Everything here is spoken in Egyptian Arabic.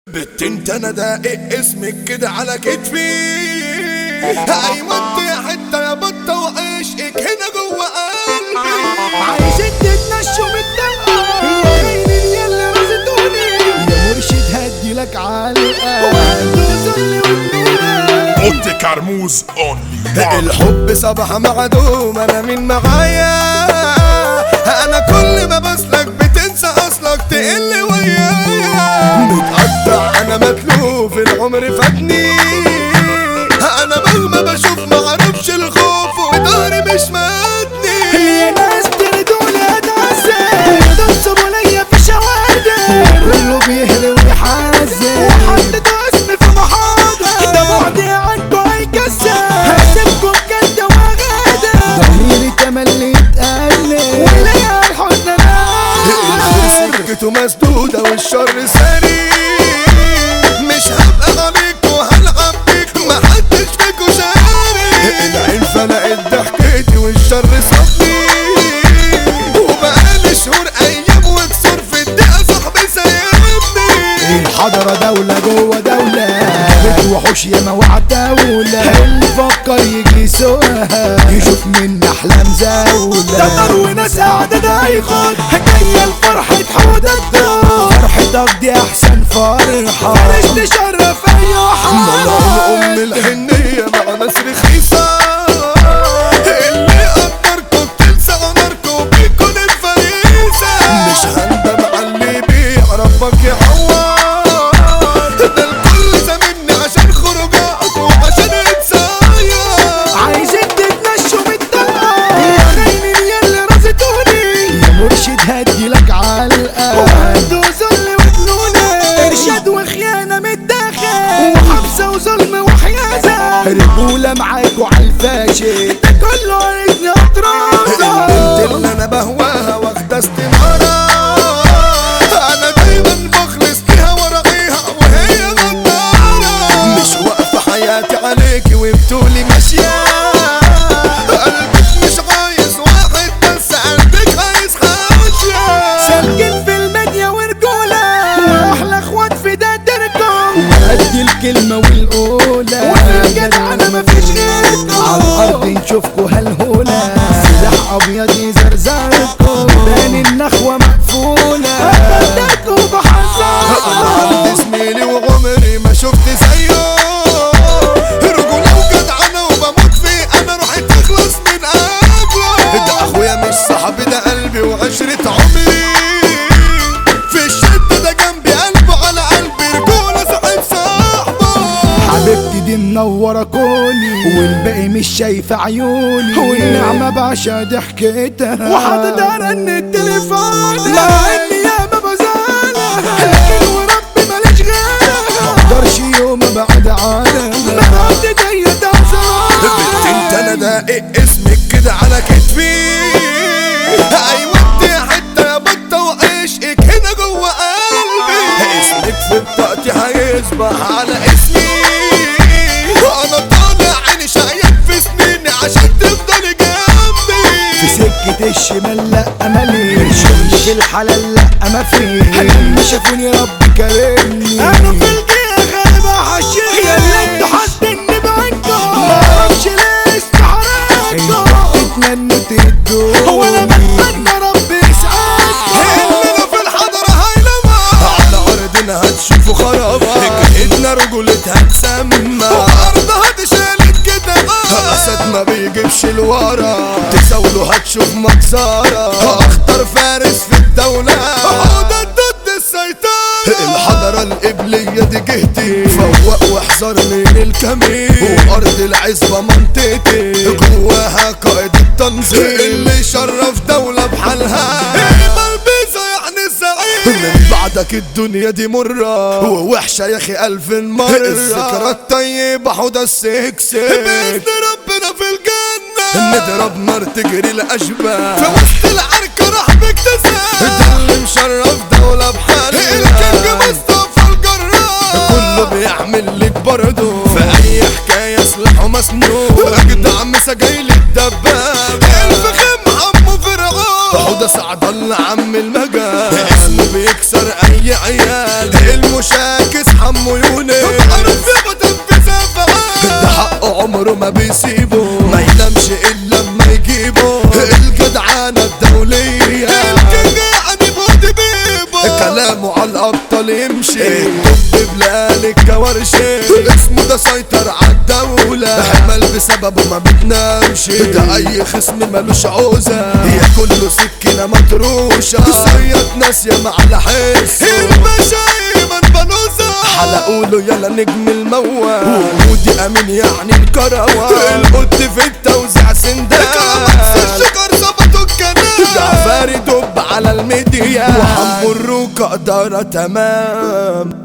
بت انت انا داقق اسمك كده على كتفي ايوه انت يا حته يا بطه وعشقك هنا جوه قلبي عايزين تتنشوا من الدم يا عيني يلا رزقتوني يا مرشد هدي لك علقه وعنده ذل وجنونه اوتي كرموز اونلي الحب صباح معدوم انا مين معايا انا كل ما بسلك بتنسى اصلك تقل ويايا متقطع انا متلوف العمر فاتني انا مهما بشوف معرفش الخوف وضهري مش ماتني يا ناس تردوني اتعذب يدسوا ليا في شوادر كله بيهري ويحزن وحطيت اسمي في محاضر ده بعدي عنكوا هيكسر هسيبكوا بجد وغادر ضميري تملي يتقلب وليا الحزن نار سكته مسدودة والشر ساري مش هبقى عليك وهلعب بيك محدش فيكوا شاري العين فلقت ضحكتي والشر صفني وبقالي شهور ايام وكسور في الدقيقة صاحبي سايبني الحضرة دولة جوه دولة جابت وحوش ياما وعد دولة اللي فكر يجي يسوقها يشوف من أحلام زاولة تقدر وناس قاعدة دايخد جاية الفرحة حودة الدار فرحتك دي أحسن فرحة مش تشرف أي الله ام حد الحنية مع ناس رخيصة اللي قدركوا بتنسى ناركوا بيكون الفريسة مش هندم على اللي بيعرفك يعور ده الكل زمني عشان خروجات وعشان اتصاير عايزين تتنشوا من الدار يا خاينين يلي رزقتوني يا مرشد هدي لك علقة وعنده ذل وجنونة إرشاد وخيانة متداخل وحبسة وظلم وحيازة رجولة معاكوا عالفاشل ده كله عايزني أطرافة البنت اللي انا بهواها واخدة استمارة انا دايما بخلص ليها وراقيها وهي غدارة مش واقفة حياتي عليكي وبتقولي ماشية قلبك مش عايز واحد بس قلبك عايز حاشية سالكين في الميديا ورجولة واحلى اخوات في ده تركم وقد الكلمة والقولة وفي الجدع انا مفيش غيركم على الارض نشوفكوا هالهولة سلاح ابيض يزرزركم بين النخوة مقفولة بدكوا انا بحذركم عندي زميلي وعمري ما شفت زيه رجولة وجدعنة وبموت فيه انا روحي تخلص من قبله ده اخويا مش صاحبي ده قلبي وعشرة عمري في الشدة ده جنبي قلبه على قلبي رجولة صاحب صاحبه حبيبتي دي منورة كوني والباقي مش شايفة عيوني والنعمة بعشا ضحكتها وحاططها رن التليفون مع اني ياما بزعلها لكن وربي ماليش غيرها مقدرش يوم بعد عنها مراتي جاية بنت انت انا تعزل داقق اسمك كده على كتفي ايوه انت يا حته يا بطه وعشقك هنا جوه قلبي اسمك في بطاقتي هيصبح على اسمي انا طالع عيني شايك في سنيني عشان تفضلي جنبي في سكة الشمال لا املي شغل في الحلال لا ما في لما شافوني ربي كرمني انا في الجيه غالبا حشيش يا اللي انتوا حاسدني بعينكم ما اعرفش ليه استحرقكم تتمنوا تدوا هو انا بتمنى ربي يسعدكم اننا في الحضرة هيلمة على ارضنا هتشوفوا خرابة جهتنا رجولتها تسمى وارضها تشالت كده اسد ما بيجيبش الورا تساوله هتشوف مكسرة اخطر فارس في الدولة عودة ضد السيطرة الحضرة القبلية دي جهتي فوق واحذر من الكمين وارض العزبة منطقتي جواها قائد التنظيم اللي شرف دولة بحالها بلبيزة يعني الزعيم من بعدك الدنيا دي مرة ووحشة يا اخي الف مرة الذكرى الطيبة حوض السكسك بإذن ربنا في الجنة نضرب نار تجري الأشباه في وسط العركة راح بيكتسب ده اللي مشرف دولة بحالها الكينج مصطفى الجراح كله بيعمل لك برضه في أي حكاية سلاحه مسنون أجدع مسجايل الدباب الفخم عمو فرعون حوض سعد الله عم المجال اسمه بيكسر أي عيال المشاكس عمره ما بيسيبه ما ينامش الا لما يجيبه الجدعانة الدولية الجدعانة بود بيبه كلامه على الابطال يمشي الطب بلال الكورشي اسمه ده سيطر عالدولة حمل بسببه ما بتنامش ده اي خصم ملوش عوزة هي كله سكينة مطروشة صياد ناس يا على حسه الباشا ايمن بنوزة حلقوله يلا نجم الموال ودي امين يعني الكروان القط في التوزيع سندان الشجر ظبطوا الكلام جعفري دب على الميديا وحمو الروكة قدرة تمام